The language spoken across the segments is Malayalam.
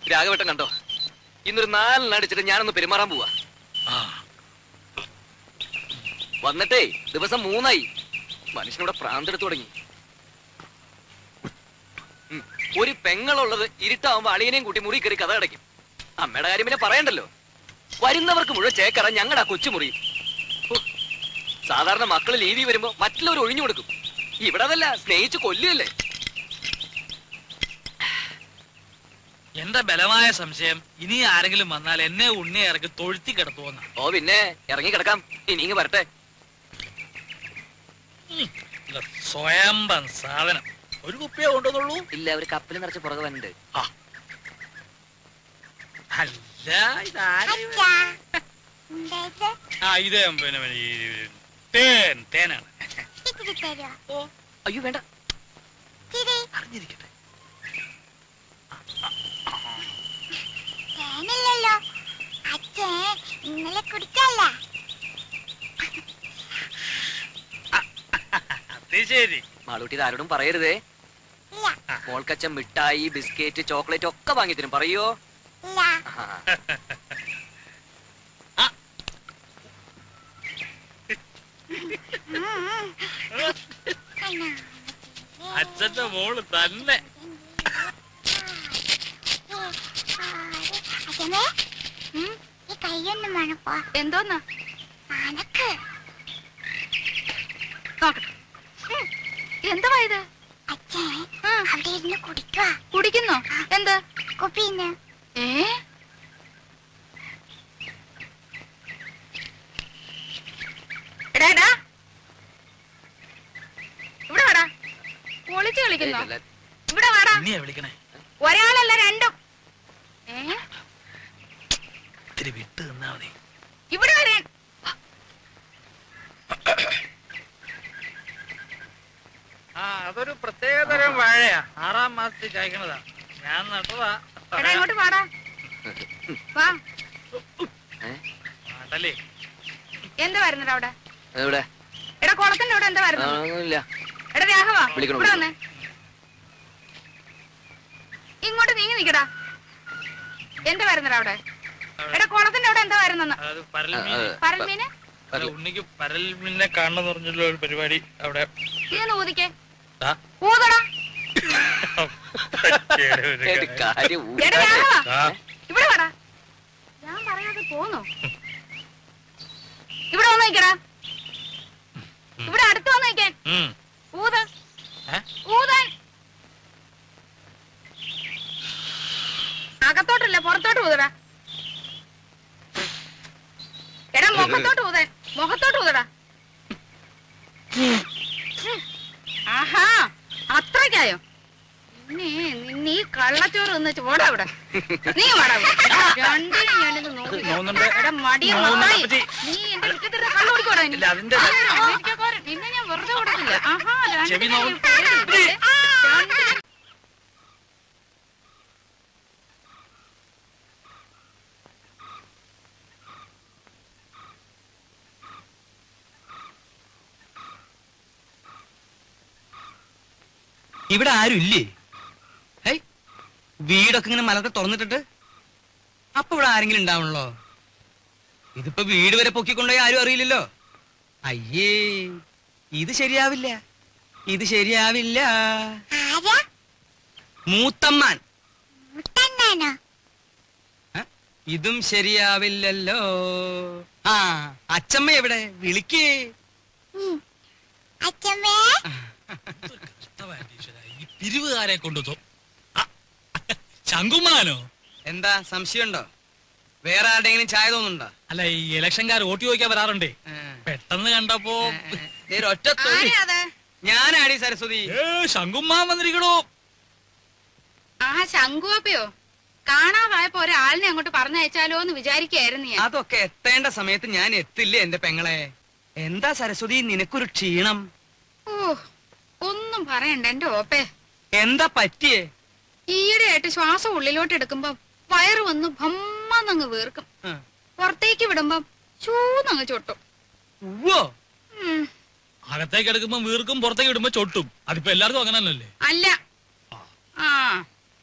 രാഘവട്ടം കണ്ടോ ഇന്നൊരു നാലെണ്ണം അടിച്ചിട്ട് ഞാനൊന്ന് പെരുമാറാൻ പോവാ വന്നിട്ടേ ദിവസം മൂന്നായി മനുഷ്യനിവിടെ പ്രാന്തെടുത്തു തുടങ്ങി ഉം. ഒരു പെങ്ങളുള്ളത് ഇരുട്ടാവുമ്പോ അളിയനെയും കൂട്ടി മുറി കയറി കഥ അടയ്ക്കും അമ്മയുടെ കാര്യം പിന്നെ പറയണ്ടല്ലോ വരുന്നവർക്ക് മുഴുവൻ ചേക്കറ ഞങ്ങളുടെ ആ കൊച്ചുമുറി ഹോ. സാധാരണ മക്കള് ലീവി വരുമ്പോ മറ്റുള്ളവർ ഒഴിഞ്ഞു കൊടുക്കും ഇവിടെ അതല്ല സ്നേഹിച്ച് കൊല്ലുകയല്ലേ എന്റെ ബലമായ സംശയം ഇനി ആരെങ്കിലും വന്നാൽ എന്നെ ഉണ്ണിയെ ഇറക്കി തൊഴുത്തി കിടത്തുവന്ന ഓ പിന്നെ ഇറങ്ങി കിടക്കാം ഇനി ഇങ്ങ് വരട്ടെ സ്വയംബം സാധനം ഒരു കുപ്പിയെ കൊണ്ടുവന്നുള്ളൂ ഇല്ല ഒരു കപ്പൽ നിറച്ച് പുറകെ വന്നിട്ട് അല്ല ഇതാരാ ഇത്? ആ ഇത് പിന്നെ പിന്നെ ഈ തേൻ തേനാണ് അയ്യോ വേണ്ട അറിഞ്ഞിരിക്കട്ടെ തേനില്ലല്ലോ അച്ഛൻ ഇന്നലെ കുടിച്ചല്ല അത് ശരി മാളൂട്ടി ഇത് ആരോടും പറയരുതേ ഇല്ല മോൾക്കച്ചൻ മിഠായി ബിസ്ക്കറ്റ് ചോക്ലേറ്റ് ഒക്കെ വാങ്ങി തരും പറയോ ഇല്ല ആ. അച്ഛന്റെ മോള് തന്നെ അച്ഛനെ ഈ കൈയൊന്നും വേണപ്പോ എന്തോന്നാ അനക്ക് നോക്കട്ടെ എന്തുവാ ഇത് അച്ഛൻ അവിടെ ഇരുന്ന് കുടിക്കുക കുടിക്കുന്നോ എന്ത് കുപ്പിന്ന് ഏ എടാ എടാ ഇവിടെ വാടാ പൊളിച്ച് കളിക്കുന്നോ ഇല്ല, ഇവിടെ വാടാ ഉണ്ണിയെ വിളിക്കണേ ഒരാളല്ല രണ്ടും ഏ ഇത്തിരി വിട്ട് നിന്നാ മതി ഇവിടെ വരാൻ ആ അതൊരു പ്രത്യേകതരം വാഴയാ ആറാം മാസത്തിൽ കായ്ക്കണതാ ഞാൻ നട്ടതാ എടാ ഇങ്ങോട്ട് വാടാ വാ നാട്ടല്ലേ എന്താ വരുന്നത് അവിടെ എവിടെ എടാ കുളത്തിന്റെ അവിടെ എന്താ ആ, വരുന്നത് ഒന്നുമില്ല എടാ രാഘവ വിളിക്കണം, ഇവിടെ വന്നേ ഇങ്ങോട്ട് നീങ്ങി നിക്കടാ എന്താ വരുന്നടാ അവിടെ എടാ കുളത്തിന്റെ അവിടെ എന്താ വരുന്നെന്ന് അത് പരൽമീൻ ആ, പരൽമീന് അല്ല, ഉണ്ണിക്ക് പരൽമീനെ കാണണമെന്ന് പറഞ്ഞുള്ള ഒരു പരിപാടി അവിടെ ഇതൊന്ന് ഊതിക്കേ ആ. ഊതടാ ഏത് കാര്യം ഊ- എടാ രാഘവ ആ. ഇവിടെ വാടാ ഞാൻ പറയാതെ പോന്നോ ഇവിടെ വന്ന് നിക്കടാ ഇവിടെ അടുത്ത് വന്ന് നിക്കാൻ ഉം. ഊത് ഏ? ഊതാൻ അകത്തോട്ടല്ല പുറത്തോട്ട് ഊതടാ എടാ മുഖത്തോട്ട് ഊതാൻ മുഖത്തോട്ട് ഊതടാ ആഹാ അത്രയ്ക്കായോ പിന്നെ നിന്നെ ഈ കള്ളച്ചോറ് തിന്ന് ചോടാ ഇവിടെ നീ വാടാ ഇവിടെ. രണ്ടിനും ഞാനിത് നോക്കില്ല. നോവുന്നുണ്ട്. എടാ മടിയ നോവുന്നുണ്ട് മത്തായി. അപ്പച്ചി. നീ എന്റെ മുറ്റത്തിരുന്ന് കള്ള് കുടിക്കോടാ ഇനി. ഇല്ല, അതിന്റെ- ആ, അമേരിക്കക്കാരൻ. നിന്നെ ഞാൻ വെറുതെ വിടത്തില്ല. ആഹാ, ചെവി രണ്ടിനും നോവും. ഞാൻ പേടിപ്പിച്ചേ. രണ്ടിനും ഇവിടെ ആരും ഇല്ലേ ഹേയ് വീടൊക്കെ ഇങ്ങനെ മലത്തെ തുറന്നിട്ടിട്ട് അപ്പൊ ഇവിടെ ആരെങ്കിലും ഉണ്ടാവണല്ലോ ഇതിപ്പോ വീട് വരെ പൊക്കിക്കൊണ്ടുപോയി ആരും അറിയില്ലല്ലോ അയ്യേ ഇത് ശരിയാവില്ല ഇത് ശരിയാവില്ല ആരാ മൂത്തമ്മാൻ മുത്തണ്ണാനോ ഏ? ഇതും ശരിയാവില്ലല്ലോ ആ അച്ചമ്മ എവിടെ വിളിക്കേ ഉം. അച്ഛമ്മേ കഷ്ടമായിട്ട് ഈശ്വരാ. ഈ പിരിവുകാരെ കൊണ്ടു ശങ്കുമാനോ എന്താ സംശയമുണ്ടോ വേറെ ആരുടെയെങ്കിലും ചായ തോന്നുന്നുണ്ടോ അല്ല ഈ ഇലക്ഷൻകാർ വോട്ട് ചോദിക്കാൻ വരാറുണ്ടേ ഏ. പെട്ടെന്ന് കണ്ടപ്പോ ദേ ഒരു ഒറ്റ തൊഴി. ആരാ അത്? ഞാനാടി സരസ്വതി ഏ ശങ്കുമാൻ വന്നിരിക്കണോ ആ ശങ്കുവപ്പയോ കാണാതായപ്പോ ഒരാളിനെ അങ്ങോട്ട് പറഞ്ഞയച്ചാലോ എന്ന് വിചാരിക്കായിരുന്നു ഞാൻ അതൊക്കെ എത്തേണ്ട സമയത്ത് ഞാൻ എത്തില്ലേ എന്റെ പെങ്ങളെ എന്താ സരസ്വതി നിനക്കൊരു ക്ഷീണം ഓ ഒന്നും പറയണ്ട എന്റെ ഓപ്പേ എന്താ പറ്റിയേ ഈയിടെയായിട്ട് ശ്വാസം ഉള്ളിലോട്ട് എടുക്കുമ്പോ വയറ് വന്ന് ഭമ്മന്നങ്ങ് വീർക്കും ആ. പുറത്തേക്ക് വിടുമ്പം ചൂന്നങ്ങ് ചൊട്ടും ഉവ്വോ ഉം, അകത്തേക്ക് എടുക്കുമ്പോ വീർക്കും പുറത്തേക്ക് ഇടുമ്പോ ചൊട്ടും അതിപ്പോ എല്ലാവർക്കും അങ്ങനെ തന്നെയല്ലേ അല്ല ആ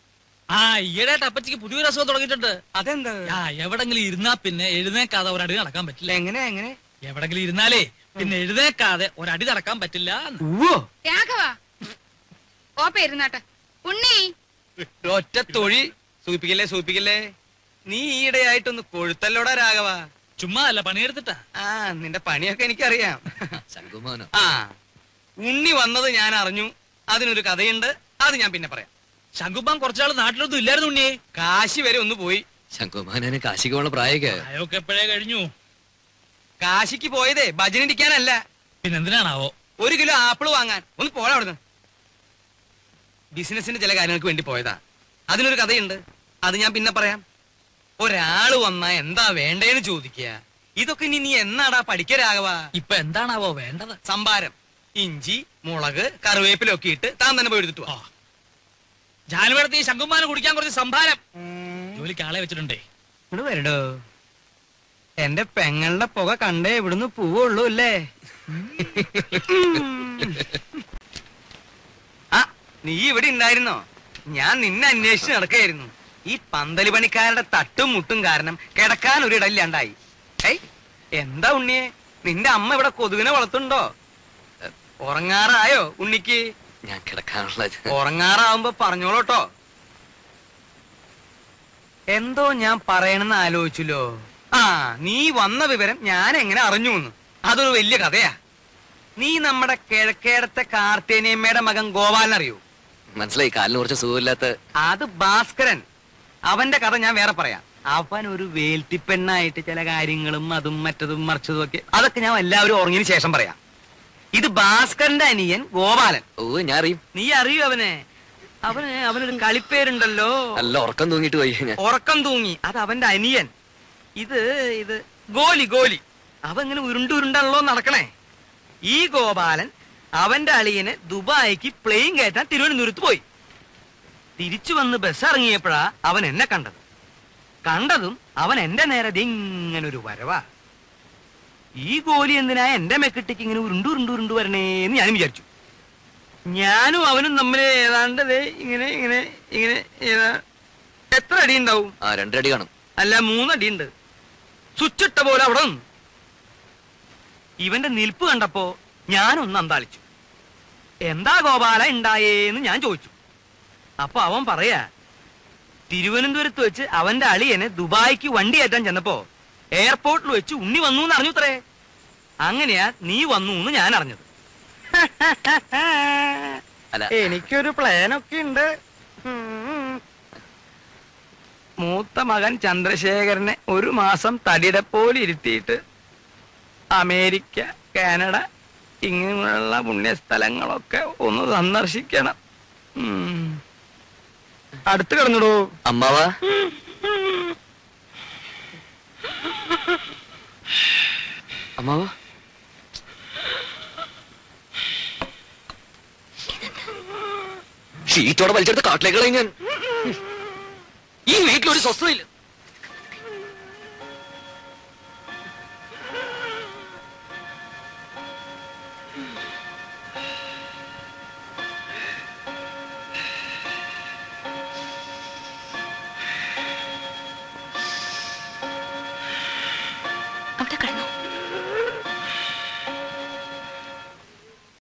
ആ ഈയിടെയായിട്ട് അപ്പച്ചിക്ക് പുതിയൊരു അസുഖം തുടങ്ങിയിട്ടുണ്ട് അതെന്താ ആ എവിടെങ്കിലും ഇരുന്നാ പിന്നെ എഴുന്നേക്കാതെ ഒരടി നടക്കാൻ പറ്റില്ല എങ്ങനെ എങ്ങനെ എവിടെങ്കിലും ഇരുന്നാലേ പിന്നെ എഴുന്നേക്കാതെ ഒരടി നടക്കാൻ പറ്റില്ല എന്ന്. ഉവ്വോ രാഘവ ഓപ്പ ഇരുന്നാട്ടെ ഉണ്ണി ഒറ്റ തൊഴി സൂപ്പിക്കല്ലേ സൂപ്പിക്കല്ലേ നീ ഈയിടെയായിട്ടൊന്ന് കൊഴുത്തല്ലോടാ രാഘവ ചുമ്മാ അല്ല പണിയെടുത്തിട്ടാ ആ നിന്റെ പണിയൊക്കെ എനിക്കറിയാം ശങ്കുമോനോ ആ ഉണ്ണി വന്നത് ഞാൻ അറിഞ്ഞു അതിനൊരു കഥയുണ്ട് അത് ഞാൻ പിന്നെ പറയാം ശങ്കുബാൻ കുറച്ചാൾ നാട്ടിലൊന്നും ഇല്ലായിരുന്നു ഉണ്ണിയെ കാശി വരെ ഒന്ന് പോയി ശങ്കുമാനെ കാശിക്ക് പോണ പ്രായൊക്കെ അയൊക്കെ എപ്പോഴേ കഴിഞ്ഞു കാശിക്ക് പോയതേ ഭജനടിക്കാനല്ല പിന്നെന്തിനാണാവോ ഒരു കിലോ ആപ്പിൾ വാങ്ങാൻ ഒന്ന് പോടാ അവിടുന്ന് ബിസിനസിന്റെ ചില കാര്യങ്ങൾക്ക് വേണ്ടി പോയതാ അതിനൊരു കഥയുണ്ട് അത് ഞാൻ പിന്നെ പറയാം ഒരാള് വന്നാ എന്താ വേണ്ടേന്ന് ചോദിക്കുക ഇതൊക്കെ ഇനി നീ എന്നാടാ പഠിക്കരാകവാ ഇപ്പൊ എന്താണാവോ വേണ്ടത് സംഭാരം ഇഞ്ചി മുളക് കറിവേപ്പിലൊക്കെ ഇട്ട് താൻ തന്നെ പോയി എടുത്തിട്ട് വാ. ജാനുവേടത്ത് ഈ ശങ്കുമാനെ കുടിക്കാൻ കുറച്ച് സംഭാരം ജോലിക്ക് ആളെ വെച്ചിട്ടുണ്ടേ ഇങ്ങട് വരടോ എന്റെ പെങ്ങളുടെ പുക കണ്ടേ ഇവിടുന്ന് പോവുള്ളൂ അല്ലേ ആ നീ ഇവിടെ ഉണ്ടായിരുന്നോ ഞാൻ നിന്നെ അന്വേഷിച്ച് നടക്കായിരുന്നു ഈ പന്തല് പണിക്കാരുടെ തട്ടും മുട്ടും കാരണം കിടക്കാൻ ഒരു ഇടയില്ലാണ്ടായി ഏയ് എന്താ ഉണ്ണിയെ നിന്റെ അമ്മ ഇവിടെ കൊതുകിനെ വളർത്തുണ്ടോ എ, ഉറങ്ങാറായോ ഉണ്ണിക്ക് ഞാൻ കിടക്കാനുള്ള ഉറങ്ങാറാവുമ്പോ പറഞ്ഞോളൂട്ടോ എന്തോ ഞാൻ പറയണെന്ന് ആലോചിച്ചല്ലോ ആ നീ വന്ന വിവരം ഞാൻ എങ്ങനെ അറിഞ്ഞു എന്ന് അതൊരു വലിയ കഥയാ നീ നമ്മുടെ കിഴക്കേടത്തെ കാർത്തേനിയമ്മയുടെ മകൻ ഗോപാലൻ അറിയോ മനസ്സിലായി കാലിന് കുറച്ച് സുഖമില്ലാത്ത അത് ഭാസ്കരൻ അവന്റെ കഥ ഞാൻ വേറെ പറയാം അവൻ ഒരു വേൽത്തിപ്പെണ്ണായിട്ട് ചില കാര്യങ്ങളും അതും മറ്റതും മറിച്ചതും ഒക്കെ അതൊക്കെ ഞാൻ എല്ലാവരും ഉറങ്ങിയതിന് ശേഷം പറയാം ഇത് ഭാസ്കരന്റെ അനിയൻ ഗോപാലൻ ഓ ഞാൻ അറിയും നീ അറിയോ അവനെ അവന് അവനൊരു കളിപ്പേരുണ്ടല്ലോ നല്ല ഉറക്കം തൂങ്ങിട്ട് പോയി ഞാൻ ഉറക്കം തൂങ്ങി അത് അവന്റെ അനിയൻ ഇത് ഇത് ഗോലി ഗോലി അവ ഇങ്ങനെ ഉരുണ്ട് ഉരുണ്ടാണല്ലോ നടക്കണേ ഈ ഗോപാലൻ അവന്റെ അളിയന് ദുബായിക്ക് പ്ലെയിൻ കയറ്റാൻ തിരുവനന്തപുരത്ത് പോയി തിരിച്ചു വന്ന് ബസ് ഇറങ്ങിയപ്പോഴാ അവൻ എന്നെ കണ്ടത് കണ്ടതും അവൻ എന്റെ നേരെ ദേ ഇങ്ങനെ ഒരു വരവാ ഈ ഗോലി എന്തിനാ എന്റെ മെക്കിട്ടിക്ക് ഇങ്ങനെ ഉരുണ്ടു ഉരുണ്ടു ഉരുണ്ടു വരണേന്ന് ഞാനും വിചാരിച്ചു ഞാനും അവനും തമ്മിൽ ഏതാണ്ട് ദേ ഇങ്ങനെ ഇങ്ങനെ ഇങ്ങനെ ഏതാ- എത്ര അടി ഉണ്ടാവും ആ രണ്ടടി കാണും അല്ല മൂന്നടി ഉണ്ട് സ്വിച്ചിട്ട പോലെ അവിടെ നിന്നു ഇവന്റെ നിൽപ്പ് കണ്ടപ്പോ ഞാനൊന്ന് അന്താളിച്ചു എന്താ ഗോപാല ഉണ്ടായേന്ന് ഞാൻ ചോദിച്ചു അപ്പൊ അവൻ പറയാ തിരുവനന്തപുരത്ത് വെച്ച് അവന്റെ അളിയനെ ദുബായിക്ക് വണ്ടി കയറ്റാൻ ചെന്നപ്പോ എയർപോർട്ടിൽ വെച്ച് ഉണ്ണി വന്നു എന്ന് അറിഞ്ഞുത്രേ അങ്ങനെയാ നീ വന്നു എന്ന് ഞാൻ അറിഞ്ഞത് അല്ല എനിക്കൊരു പ്ലാനൊക്കെ ഉണ്ട് ഉം. മൂത്ത മകൻ ചന്ദ്രശേഖരനെ ഒരു മാസം തടിയുടെ പോലെ ഇരുത്തിയിട്ട് അമേരിക്ക കാനഡ ഇങ്ങനെയുള്ള പുണ്യസ്ഥലങ്ങളൊക്കെ ഒന്ന് സന്ദർശിക്കണം ഉം. അടുത്ത് കിടന്നിടൂ അമ്മാവാ അമ്മാവാ ഷീറ്റോടെ വലിച്ചെടുത്ത് കാട്ടിലേക്ക് കളയും ഞാൻ ഈ വീട്ടിലൊരു സ്വസ്ഥതയില്ല